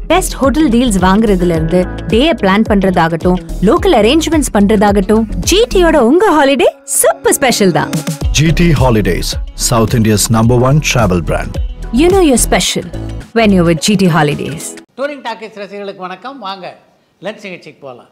Best hotel deals வாங்குறதுல இருந்து day plan பண்றதாகட்டும் லோக்கல் அரேஞ்ச்மெண்ட்ஸ் பண்றதாகட்டும் ஜிடியோட உங்க ஹாலிடே சூப்பர் ஸ்பெஷல் தான் GT Holidays, South India's number one travel brand. You know you're special when you with GT holidays touring talkies ரசிகர்களுக்கு வணக்கம் வாங்க லன்ச் நிகழ்ச்சிக்கு போகலாம்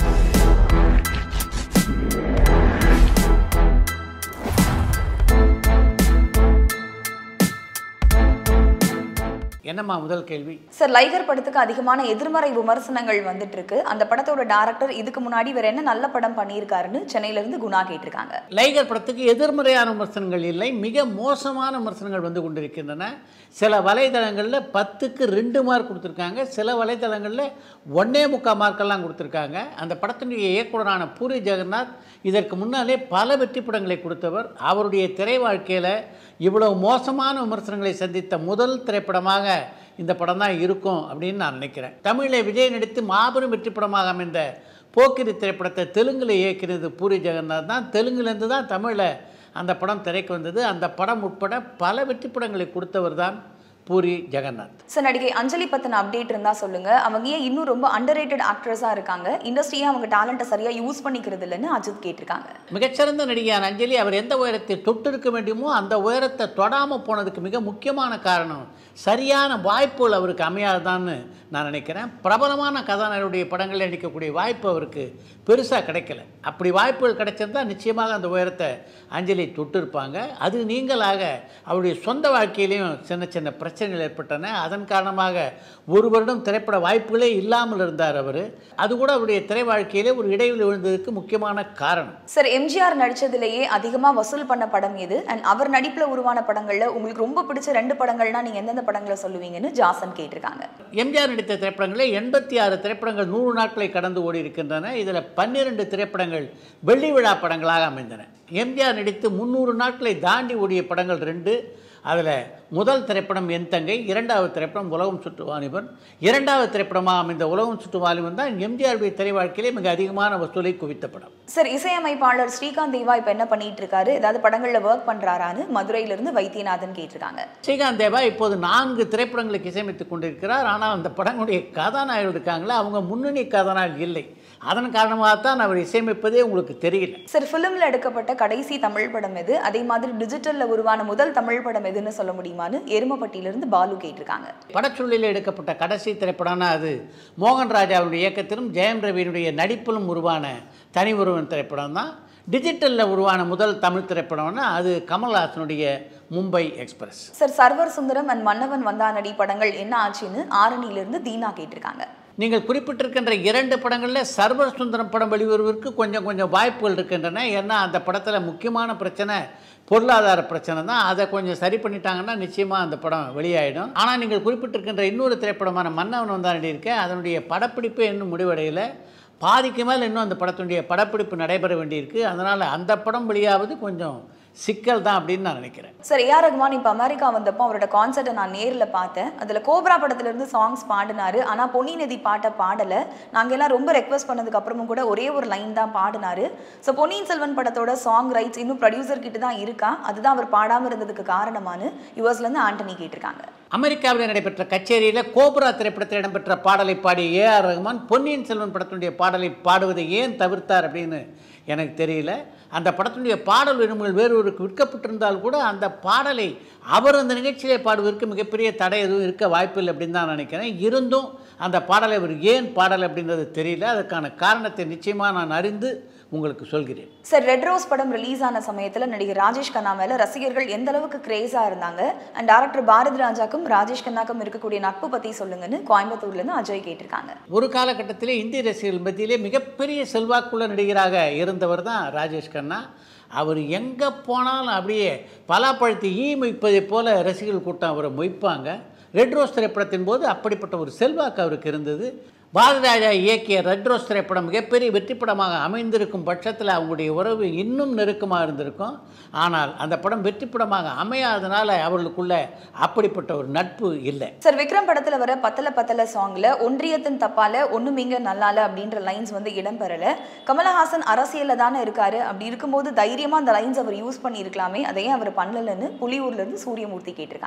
என்னம்மா முதல் கேள்வி சார் லைகர் படத்துக்கு அதிகமான எதிர்மறை விமர்சனங்கள் வந்துட்டு இருக்கு அந்த படத்தோட டைரக்டர் இதுக்கு முன்னாடி வேற என்ன நல்ல படம் பண்ணியிருக்காருன்னு சென்னையில இருந்து குணா கேட்டிருக்காங்க லைகர் படத்துக்கு எதிர்மறையான விமர்சனங்கள் இல்லை மிக மோசமான விமர்சனங்கள் வந்து கொண்டிருக்கின்றன சில வலைதளங்களில் பத்துக்கு ரெண்டு மார்க் கொடுத்துருக்காங்க சில வலைதளங்களில் ஒன்னே முக்கால் மார்க்கெல்லாம் கொடுத்துருக்காங்க அந்த படத்தினுடைய இயக்குனரான பூரி ஜெகநாத் இதற்கு முன்னாலே பல வெற்றி படங்களை கொடுத்தவர் அவருடைய திரை வாழ்க்கையில் இவ்வளவு மோசமான விமர்சனங்களை சந்தித்த முதல் திரைப்படமாக இந்த படம் தான் இருக்கும் அப்படின்னு நான் நினைக்கிறேன் தமிழில் விஜய் நடித்து மாபெரும் வெற்றி படமாக அமைந்த போக்கிரி திரைப்படத்தை தெலுங்கில் இயக்கினது பூரி ஜெகநாத் தான் தெலுங்குலேருந்து தான் தமிழில் அந்த படம் திரைக்கு வந்தது அந்த படம் உட்பட பல வெற்றி படங்களை கொடுத்தவர் தான் பூரி ஜெகநாத் சார் நடிகை அஞ்சலி பத்தின அப்டேட் இருந்தா சொல்லுங்க அவங்க ஏன் இன்னும் ரொம்ப அண்டர் ரேட்டட் ஆக்ட்ரஸா இருக்காங்க இண்டஸ்ட்ரியே அவங்க டேலண்ட்டை சரியா யூஸ் பண்ணிக்கிறது இல்லைன்னு அஜித் கேட்டிருக்காங்க மிகச்சிறந்த நடிகையான அஞ்சலி அவர் எந்த உயரத்தை தொட்டிருக்க வேண்டுமோ அந்த உயரத்தை தொடாமல் போனதுக்கு மிக முக்கியமான காரணம் சரியான வாய்ப்புகள் அவருக்கு அமையாதுதான்னு நான் நினைக்கிறேன் பிரபலமான கதாநாயகருடைய படங்களில் நடிக்கக்கூடிய வாய்ப்பு அவருக்கு பெருசாக கிடைக்கல அப்படி வாய்ப்புகள் கிடைச்சிருந்தா நிச்சயமாக அந்த உயரத்தை அஞ்சலி தொட்டிருப்பாங்க அது நீங்களாக அவருடைய சொந்த வாழ்க்கையிலையும் சின்ன சின்ன பிரச்சனைகள் ஏற்பட்டன அதன் காரணமாக ஒரு வருடம் திரைப்பட வாய்ப்புகளே இல்லாமல் இருந்தார் அவர் அது கூட அவருடைய திரை வாழ்க்கையிலே ஒரு இடைவெளி விழுந்ததுக்கு முக்கியமான காரணம் சார் எம்ஜிஆர் நடிச்சதுலயே அதிகமா வசூல் பண்ண படம் எது அண்ட் அவர் நடிப்புல உருவான படங்கள்ல உங்களுக்கு ரொம்ப பிடிச்ச ரெண்டு படங்கள்னா நீங்க எந்தெந்த படங்களை சொல்லுவீங்கன்னு ஜாசன் கேட்டிருக்காங்க எம்ஜிஆர் நடித்த திரைப்படங்களில் எண்பத்தி ஆறு திரைப்படங்கள் நூறு நாட்களை கடந்து ஓடி இருக்கின்றன இதில் பன்னிரண்டு திரைப்படங்கள் வெள்ளி விழா படங்களாக அமைந்தன எம்ஜிஆர் நடித்து முந்நூறு நாட்களை தாண்டி ஓடிய படங்கள் ரெண்டு அதில் முதல் திரைப்படம் என் தங்கை இரண்டாவது திரைப்படம் உலகம் சுற்று வாலிபன் இரண்டாவது திரைப்படமாக அமைந்த உலகம் சுற்று வாலிபன் தான் எம்ஜிஆருடைய திரை வாழ்க்கையிலே மிக அதிகமான வசூலை குவித்த படம் சார் இசையமைப்பாளர் ஸ்ரீகாந்த் தேவா இப்ப என்ன பண்ணிட்டு இருக்காரு ஏதாவது படங்கள்ல ஒர்க் பண்றாரான்னு மதுரையில இருந்து வைத்தியநாதன் கேட்டிருக்காங்க ஸ்ரீகாந்த் தேவா இப்போது நான்கு திரைப்படங்களுக்கு இசையமைத்துக் கொண்டிருக்கிறார் ஆனால் அந்த படங்களுடைய கதாநாயகர்கள் இருக்காங்களே அவங்க முன்னணி கதாநாயகர்கள் இல்லை அதன் காரணமாகத்தான் அவர் இசையமைப்பதே உங்களுக்கு தெரியல சார் ஃபிலிம்ல எடுக்கப்பட்ட கடைசி தமிழ் படம் எது அதே மாதிரி டிஜிட்டல்ல உருவான முதல் தமிழ் படம் எதுன்னு சொல்ல முடியுமான்னு எருமப்பட்டியில இருந்து பாலு கேட்டிருக்காங்க படச்சொல்லில் எடுக்கப்பட்ட கடைசி திரைப்படம்னா அது மோகன் ராஜாவுடைய இயக்கத்திலும் ஜெயம் ரவியினுடைய நடிப்பிலும் உருவான தனி ஒருவன் திரைப்படம் தான் டிஜிட்டலில் உருவான முதல் தமிழ் திரைப்படம்னா அது கமல்ஹாசனுடைய Mumbai Express sir server Sundaram and Mannavan Vandhanadi படங்கள் என்ன ஆச்சுன்னு ஆரணியில இருந்து தீனா கேட்டிருக்காங்க நீங்கள் குறிப்பிட்டிருக்கின்ற இரண்டு படங்களில் சர்வர் சுந்தரம் படம் வெளிவருவதற்கு கொஞ்சம் கொஞ்சம் வாய்ப்புகள் இருக்கின்றன ஏன்னா அந்த படத்தில் முக்கியமான பிரச்சனை பொருளாதார பிரச்சனை தான் அதை கொஞ்சம் சரி பண்ணிட்டாங்கன்னா நிச்சயமாக அந்த படம் வெளியாயிடும் ஆனால் நீங்கள் குறிப்பிட்டிருக்கின்ற இன்னொரு திரைப்படமான மன்னவன் வந்தாண்டி இருக்க அதனுடைய படப்பிடிப்பு இன்னும் முடிவடையலை பாதிக்கு மேல் இன்னும் அந்த படத்தினுடைய படப்பிடிப்பு நடைபெற வேண்டியிருக்கு அதனால் அந்த படம் வெளியாவது கொஞ்சம் சிக்கல் தான் அப்படின்னு நான் நினைக்கிறேன் சார் ஏஆர் ரகுமான் இப்போ அமெரிக்கா வந்தப்போ அவரோட கான்சர்ட்டை நான் நேரில் பார்த்தேன் அதில் கோப்ரா படத்துல இருந்து சாங்ஸ் பாடினாரு ஆனால் பொன்னி நதி பாட்டை பாடலை நாங்கள் எல்லாம் ரொம்ப ரெக்வஸ்ட் பண்ணதுக்கு அப்புறமும் கூட ஒரே ஒரு லைன் தான் பாடினாரு ஸோ பொன்னியின் செல்வன் படத்தோட சாங் ரைட்ஸ் இன்னும் ப்ரொடியூசர் கிட்ட தான் இருக்கா அதுதான் அவர் பாடாமல் இருந்ததுக்கு காரணமானு யூஎஸ்லேருந்து ஆண்டனி கேட்டிருக்காங்க அமெரிக்காவில் நடைபெற்ற கச்சேரியில் கோபுரா திரைப்படத்தில் இடம்பெற்ற பாடலை பாடிய ஏஆர் ரஹ்மான் பொன்னியின் செல்வன் படத்தினுடைய பாடலை பாடுவதை ஏன் தவிர்த்தார் அப்படின்னு எனக்கு தெரியல அந்த படத்தினுடைய பாடல் உரிமைகள் வேறொருக்கு விற்கப்பட்டிருந்தால் கூட அந்த பாடலை அவர் அந்த நிகழ்ச்சியிலே பாடுவதற்கு மிகப்பெரிய தடை எதுவும் இருக்க வாய்ப்பில்லை அப்படின்னு தான் நினைக்கிறேன் இருந்தும் அந்த பாடலை அவர் ஏன் பாடல் அப்படின்றது தெரியல அதற்கான காரணத்தை நிச்சயமாக நான் அறிந்து உங்களுக்கு சொல்கிறேன் சார் ரெட் ரோஸ் படம் ரிலீஸ் ஆன சமயத்தில் நடிகர் ராஜேஷ் கண்ணா மேலே ரசிகர்கள் எந்த அளவுக்கு கிரேஸாக இருந்தாங்க அண்ட் டேரக்டர் பாரதி ராஜாக்கும் ராஜேஷ் கண்ணாக்கும் இருக்கக்கூடிய நட்பு பற்றி சொல்லுங்கன்னு கோயம்புத்தூர்லேருந்து அஜய் கேட்டிருக்காங்க ஒரு காலகட்டத்திலே இந்திய ரசிகர்கள் மத்தியிலே மிகப்பெரிய செல்வாக்குள்ள நடிகராக இருந்தவர் தான் ராஜேஷ் கண்ணா அவர் எங்கே போனாலும் அப்படியே பலாப்பழத்தை ஈ மொய்ப்பதைப் போல ரசிகர்கள் கூட்டம் அவரை மொய்ப்பாங்க ரெட் ரோஸ் திரைப்படத்தின் போது அப்படிப்பட்ட ஒரு செல்வாக்கு அவருக்கு இருந்தது பாரதிராஜா இயக்கிய ரெட் ரோஸ் திரைப்படம் மிகப்பெரிய வெற்றி படமாக அமைந்திருக்கும் பட்சத்தில் அவங்களுடைய உறவு இன்னும் நெருக்கமாக இருந்திருக்கும் ஆனால் அந்த படம் வெற்றி படமாக அமையாதனால அவர்களுக்குள்ள அப்படிப்பட்ட ஒரு நட்பு இல்லை சார் விக்ரம் படத்துல வர பத்தல பத்தல சாங்ல ஒன்றியத்தின் தப்பால ஒண்ணுமிங்க நல்லால அப்படின்ற லைன்ஸ் வந்து இடம்பெறல கமலஹாசன் அரசியல்ல தானே இருக்காரு அப்படி இருக்கும்போது தைரியமா அந்த லைன்ஸ் அவர் யூஸ் பண்ணியிருக்கலாமே அதையே அவர் பண்ணலன்னு புலியூர்ல இருந்து சூரியமூர்த்தி கேட்டிருக்காங்க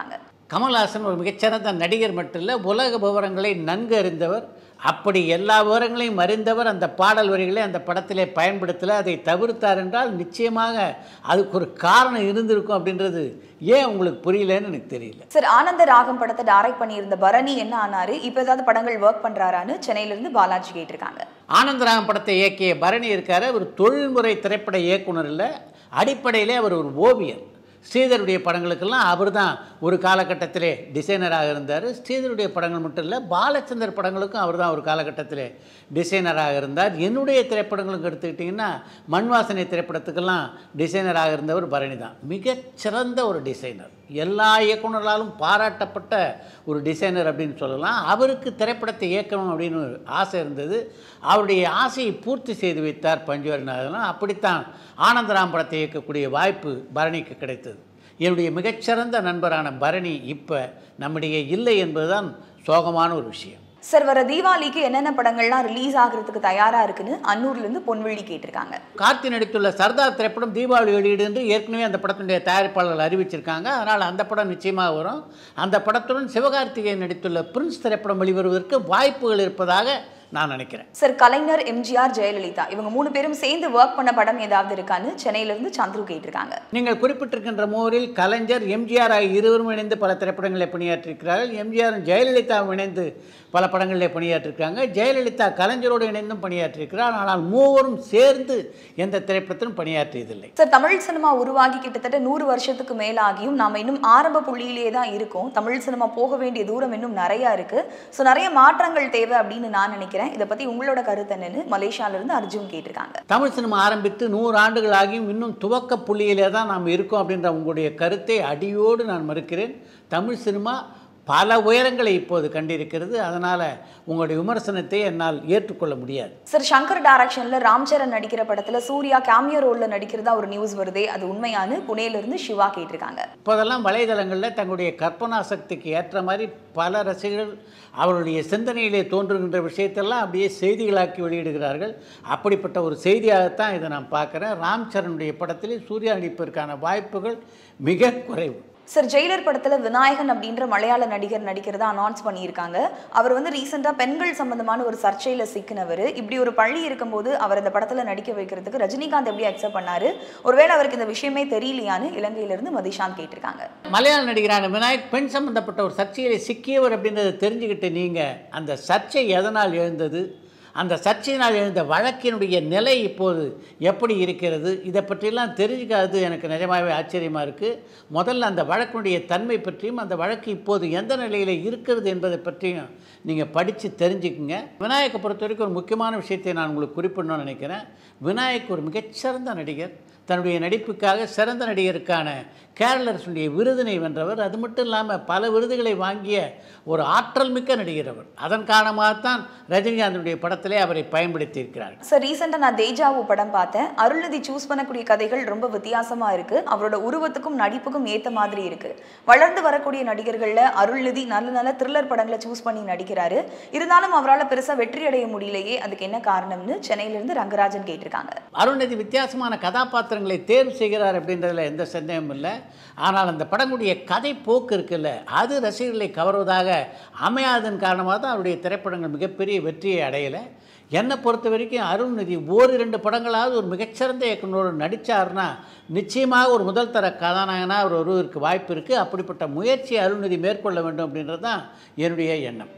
கமல்ஹாசன் ஒரு மிகச்சிறந்த நடிகர் மட்டும் இல்லை உலக விவரங்களை நன்கு அறிந்தவர் அப்படி எல்லா விவரங்களையும் அறிந்தவர் அந்த பாடல் வரிகளை அந்த படத்திலே பயன்படுத்தலை அதை தவிர்த்தார் என்றால் நிச்சயமாக அதுக்கு ஒரு காரணம் இருந்திருக்கும் அப்படின்றது ஏன் உங்களுக்கு புரியலன்னு எனக்கு தெரியல சார் ஆனந்த ராகம் படத்தை டைரக்ட் பண்ணியிருந்த பரணி என்ன ஆனாரு இப்போ ஏதாவது படங்கள் ஒர்க் பண்றாரான்னு சென்னையில இருந்து பாலாஜி கேட்டிருக்காங்க ஆனந்தராகம் படத்தை இயக்கிய பரணி இருக்காரு ஒரு தொழில்முறை திரைப்பட இயக்குனர் இல்லை அடிப்படையிலே அவர் ஒரு ஓவியர் ஸ்ரீதருடைய படங்களுக்கெல்லாம் அவர் தான் ஒரு காலகட்டத்திலே டிசைனராக இருந்தார் ஸ்ரீதருடைய படங்கள் மட்டும் இல்லை பாலச்சந்தர் படங்களுக்கும் அவர் தான் ஒரு காலகட்டத்திலே டிசைனராக இருந்தார் என்னுடைய திரைப்படங்களுக்கு எடுத்துக்கிட்டிங்கன்னா மண்வாசனை திரைப்படத்துக்கெல்லாம் டிசைனராக இருந்தவர் பரணி தான் மிகச்சிறந்த ஒரு டிசைனர் எல்லா இயக்குனர்களாலும் பாராட்டப்பட்ட ஒரு டிசைனர் அப்படின்னு சொல்லலாம் அவருக்கு திரைப்படத்தை இயக்கணும் அப்படின்னு ஒரு ஆசை இருந்தது அவருடைய ஆசையை பூர்த்தி செய்து வைத்தார் பஞ்சுவரநாதனும் அப்படித்தான் ஆனந்தராம் படத்தை இயக்கக்கூடிய வாய்ப்பு பரணிக்கு கிடைத்தது என்னுடைய மிகச்சிறந்த நண்பரான பரணி இப்போ நம்முடைய இல்லை என்பதுதான் சோகமான ஒரு விஷயம் சார் வர தீபாவளிக்கு என்னென்ன படங்கள்லாம் ரிலீஸ் ஆகுறதுக்கு தயாரா இருக்குன்னு அன்னூர்ல இருந்து பொன்வெள்ளி கேட்டிருக்காங்க கார்த்தி நடித்துள்ள சர்தார் திரைப்படம் தீபாவளி வெளியீடு என்று ஏற்கனவே அந்த படத்தினுடைய தயாரிப்பாளர்கள் அறிவிச்சிருக்காங்க அதனால் அந்த படம் நிச்சயமாக வரும் அந்த படத்துடன் சிவகார்த்திகேயன் நடித்துள்ள பிரின்ஸ் திரைப்படம் வெளிவருவதற்கு வாய்ப்புகள் இருப்பதாக நான் நினைக்கிறேன் சார் கலைஞர் எம்ஜிஆர் ஜெயலலிதா இவங்க மூணு பேரும் சேர்ந்து ஒர்க் பண்ண படம் ஏதாவது இருக்கான்னு சென்னையில இருந்து சந்துரு கேட்டிருக்காங்க நீங்கள் குறிப்பிட்டிருக்கின்ற மூவரில் கலைஞர் எம்ஜிஆர் ஆகிய இருவரும் இணைந்து பல திரைப்படங்களை பணியாற்றியிருக்கிறார்கள் எம்ஜிஆரும் ஜெயலலிதாவும் இணைந்து பல படங்களில் பணியாற்றிருக்காங்க ஜெயலலிதா கலைஞரோடு இணைந்தும் பணியாற்றியிருக்கிறார் ஆனால் மூவரும் சேர்ந்து எந்த திரைப்படத்திலும் பணியாற்றியதில்லை சார் தமிழ் சினிமா உருவாகி கிட்டத்தட்ட நூறு வருஷத்துக்கு மேலாகியும் நாம இன்னும் ஆரம்ப புள்ளியிலேயே தான் இருக்கோம் தமிழ் சினிமா போக வேண்டிய தூரம் இன்னும் நிறைய இருக்கு ஸோ நிறைய மாற்றங்கள் தேவை அப்படின்னு நான் நினைக்கிறேன் இதை பத்தி உங்களோட கருத்து என்னன்னு மலேசியால இருந்து அர்ஜுன் கேட்டிருக்காங்க தமிழ் சினிமா ஆரம்பித்து நூறு ஆண்டுகள் ஆகியும் இன்னும் துவக்க புள்ளியிலே தான் நாம் இருக்கோம் அப்படின்ற உங்களுடைய கருத்தை அடியோடு நான் மறுக்கிறேன் தமிழ் சினிமா பல உயரங்களை இப்போது கண்டிருக்கிறது அதனால் உங்களுடைய விமர்சனத்தை என்னால் ஏற்றுக்கொள்ள முடியாது சார் சங்கர் டைரக்ஷன்ல ராம் சரண் நடிக்கிற படத்துல சூர்யா கேமியோ ரோல்ல நடிக்கிறதா ஒரு நியூஸ் வருதே அது உண்மையானு புனேல இருந்து சிவா கேட்டிருக்காங்க இப்போதெல்லாம் வலைதளங்களில் தங்களுடைய கற்பனா சக்திக்கு ஏற்ற மாதிரி பல ரசிகர்கள் அவருடைய சிந்தனையிலே தோன்றுகின்ற விஷயத்தெல்லாம் அப்படியே செய்திகளாக்கி வெளியிடுகிறார்கள் அப்படிப்பட்ட ஒரு செய்தியாகத்தான் இதை நான் பார்க்குறேன் ராம் சரணுடைய படத்திலே சூர்யா நடிப்பதற்கான வாய்ப்புகள் மிக குறைவு சார் ஜெயிலர் படத்துல விநாயகன் அப்படின்ற மலையாள நடிகர் நடிக்கிறதா அனௌன்ஸ் பண்ணியிருக்காங்க அவர் வந்து ரீசெண்டா பெண்கள் சம்பந்தமான ஒரு சர்ச்சையில சிக்கினவர் இப்படி ஒரு பள்ளி இருக்கும்போது அவர் இந்த படத்துல நடிக்க வைக்கிறதுக்கு ரஜினிகாந்த் எப்படி அக்செப்ட் பண்ணாரு ஒருவேளை அவருக்கு இந்த விஷயமே தெரியலையான்னு இலங்கையில இருந்து மதிஷாந்த் கேட்டிருக்காங்க மலையாள நடிகரான விநாயக் பெண் சம்பந்தப்பட்ட ஒரு சர்ச்சையில் சிக்கியவர் அப்படின்றத தெரிஞ்சுக்கிட்டு நீங்கள் அந்த சர்ச்சை எதனால் எழுந்தது அந்த சர்ச்சையினால் எழுந்த வழக்கினுடைய நிலை இப்போது எப்படி இருக்கிறது இதை பற்றியெல்லாம் தெரிஞ்சுக்காது எனக்கு நிஜமாகவே ஆச்சரியமாக இருக்குது முதல்ல அந்த வழக்கினுடைய தன்மை பற்றியும் அந்த வழக்கு இப்போது எந்த நிலையில் இருக்கிறது என்பதை பற்றியும் நீங்கள் படித்து தெரிஞ்சுக்குங்க விநாயகை பொறுத்த வரைக்கும் ஒரு முக்கியமான விஷயத்தை நான் உங்களுக்கு குறிப்பிடணும்னு நினைக்கிறேன் விநாயக் ஒரு மிகச்சிறந்த நடிகர் தன்னுடைய நடிப்புக்காக சிறந்த நடிகருக்கான கேரளரசுடைய விருதினை வென்றவர் அது மட்டும் இல்லாமல் பல விருதுகளை வாங்கிய ஒரு ஆற்றல் மிக்க நடிகர் அவர் அதன் காரணமாகத்தான் ரஜினிகாந்தனுடைய படத்திலே அவரை பயன்படுத்தியிருக்கிறார் சார் ரீசெண்டாக நான் தேஜாவு படம் பார்த்தேன் அருள்நிதி சூஸ் பண்ணக்கூடிய கதைகள் ரொம்ப வித்தியாசமா இருக்கு அவரோட உருவத்துக்கும் நடிப்புக்கும் ஏத்த மாதிரி இருக்கு வளர்ந்து வரக்கூடிய நடிகர்கள்ல அருள்நிதி நல்ல நல்ல த்ரில்லர் படங்களை சூஸ் பண்ணி நடிக்கிறாரு இருந்தாலும் அவரால் பெருசா வெற்றி அடைய முடியலையே அதுக்கு என்ன காரணம்னு சென்னையில இருந்து ரங்கராஜன் கேட்டிருக்காங்க அருண்நிதி வித்தியாசமான கதாபாத்திரங்களை தேர்வு செய்கிறார் அப்படின்றதுல எந்த சந்தேகமும் இல்லை ஆனால் அந்த படங்களுடைய கதை போக்கு இருக்குல்ல அது ரசிகர்களை கவர்வதாக அமையாதன் காரணமாக தான் அவருடைய திரைப்படங்கள் மிகப்பெரிய வெற்றியை அடையலை என்னை பொறுத்த வரைக்கும் அருண்நிதி ஓரிரண்டு படங்களாவது ஒரு மிகச்சிறந்த இயக்குனரோடு நடித்தார்னா நிச்சயமாக ஒரு முதல் தர கதாநாயகனாக அவர் ஒருவருக்கு வாய்ப்பு இருக்குது அப்படிப்பட்ட முயற்சியை அருண்நிதி மேற்கொள்ள வேண்டும் அப்படின்றது தான் என்னுடைய எண்ணம்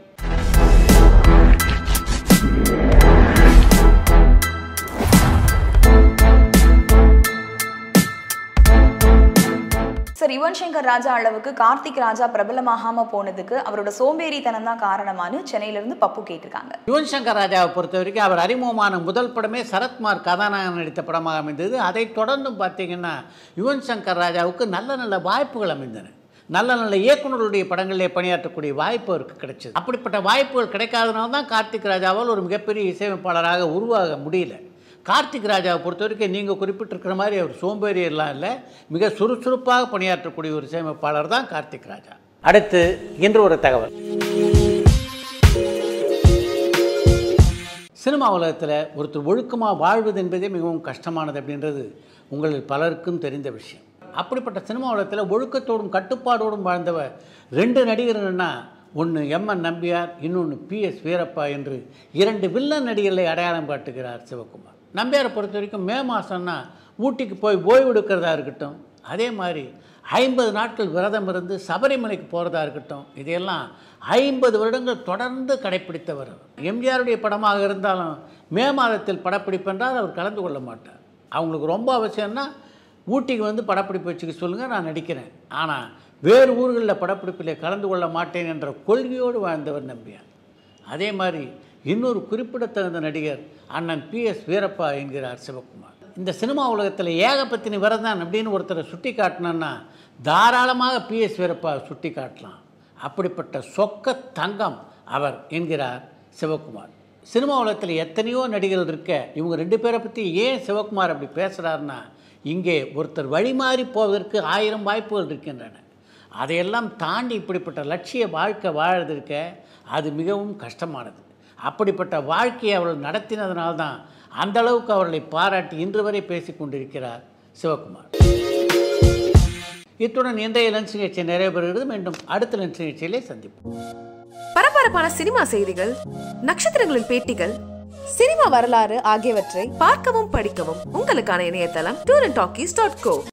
சார் யுவன் சங்கர் ராஜா அளவுக்கு கார்த்திக் ராஜா பிரபலமாகாம போனதுக்கு அவரோட சோம்பேறித்தனம் தான் காரணமானு சென்னையில இருந்து பப்பு கேட்டிருக்காங்க யுவன் சங்கர் ராஜாவை பொறுத்த வரைக்கும் அவர் அறிமுகமான முதல் படமே சரத்குமார் கதாநாயகன் நடித்த படமாக அமைந்தது அதைத் தொடர்ந்தும் பார்த்தீங்கன்னா யுவன் சங்கர் ராஜாவுக்கு நல்ல நல்ல வாய்ப்புகள் அமைந்தன நல்ல நல்ல இயக்குனர்களுடைய படங்களிலே பணியாற்றக்கூடிய வாய்ப்பு அவருக்கு கிடைச்சது அப்படிப்பட்ட வாய்ப்புகள் கிடைக்காதனால தான் கார்த்திக் ராஜாவால் ஒரு மிகப்பெரிய இசையமைப்பாளராக உருவாக முடியல கார்த்திக் ராஜாவை பொறுத்த வரைக்கும் நீங்கள் குறிப்பிட்டிருக்கிற மாதிரி அவர் சோம்பேறி எல்லாம் இல்லை மிக சுறுசுறுப்பாக பணியாற்றக்கூடிய ஒரு இசையமைப்பாளர் தான் கார்த்திக் ராஜா அடுத்து இன்று ஒரு தகவல் சினிமா உலகத்தில் ஒருத்தர் ஒழுக்கமாக வாழ்வது என்பதே மிகவும் கஷ்டமானது அப்படின்றது உங்களில் பலருக்கும் தெரிந்த விஷயம் அப்படிப்பட்ட சினிமா உலகத்தில் ஒழுக்கத்தோடும் கட்டுப்பாடோடும் வாழ்ந்தவர் ரெண்டு நடிகர்கள்னா ஒன்று எம்என் நம்பியார் இன்னொன்று பிஎஸ் வீரப்பா என்று இரண்டு வில்லன் நடிகர்களை அடையாளம் காட்டுகிறார் சிவகுமார் நம்பியாரை பொறுத்த வரைக்கும் மே மாதம்னா ஊட்டிக்கு போய் ஓய்வு எடுக்கிறதா இருக்கட்டும் அதே மாதிரி ஐம்பது நாட்கள் விரதம் இருந்து சபரிமலைக்கு போகிறதா இருக்கட்டும் இதையெல்லாம் ஐம்பது வருடங்கள் தொடர்ந்து கடைப்பிடித்தவர் எம்ஜிஆருடைய படமாக இருந்தாலும் மே மாதத்தில் படப்பிடிப்பென்றால் அவர் கலந்து கொள்ள மாட்டார் அவங்களுக்கு ரொம்ப அவசியம்னா ஊட்டிக்கு வந்து படப்பிடிப்பு வச்சுக்க சொல்லுங்கள் நான் நடிக்கிறேன் ஆனால் வேறு ஊர்களில் படப்பிடிப்பில் கலந்து கொள்ள மாட்டேன் என்ற கொள்கையோடு வாழ்ந்தவர் நம்பியார் அதே மாதிரி இன்னொரு குறிப்பிடத்தகுந்த நடிகர் அண்ணன் பிஎஸ் வீரப்பா என்கிறார் சிவகுமார் இந்த சினிமா உலகத்தில் ஏகபத்தினி வரதான் அப்படின்னு ஒருத்தரை சுட்டி காட்டினோன்னா தாராளமாக பிஎஸ் வீரப்பா சுட்டி காட்டலாம் அப்படிப்பட்ட சொக்க தங்கம் அவர் என்கிறார் சிவகுமார் சினிமா உலகத்தில் எத்தனையோ நடிகர்கள் இருக்க இவங்க ரெண்டு பேரை பற்றி ஏன் சிவகுமார் அப்படி பேசுகிறாருன்னா இங்கே ஒருத்தர் வழிமாறி போவதற்கு ஆயிரம் வாய்ப்புகள் இருக்கின்றன அதையெல்லாம் தாண்டி இப்படிப்பட்ட லட்சிய வாழ்க்கை வாழறதுக்க அது மிகவும் கஷ்டமானது அப்படிப்பட்ட வாழ்க்கையை அவர்கள் நடத்தினதுனால்தான் அந்த அளவுக்கு அவர்களை பாராட்டி இன்று வரை பேசிக் கொண்டிருக்கிறார் சிவகுமார் இத்துடன் இன்றைய லன்ச் நிகழ்ச்சி நிறைவேறுகிறது மீண்டும் அடுத்த லன்ச் நிகழ்ச்சியிலே சந்திப்போம் பரபரப்பான சினிமா செய்திகள் நட்சத்திரங்களின் பேட்டிகள் சினிமா வரலாறு ஆகியவற்றை பார்க்கவும் படிக்கவும் உங்களுக்கான இணையதளம் tour and talkies dot go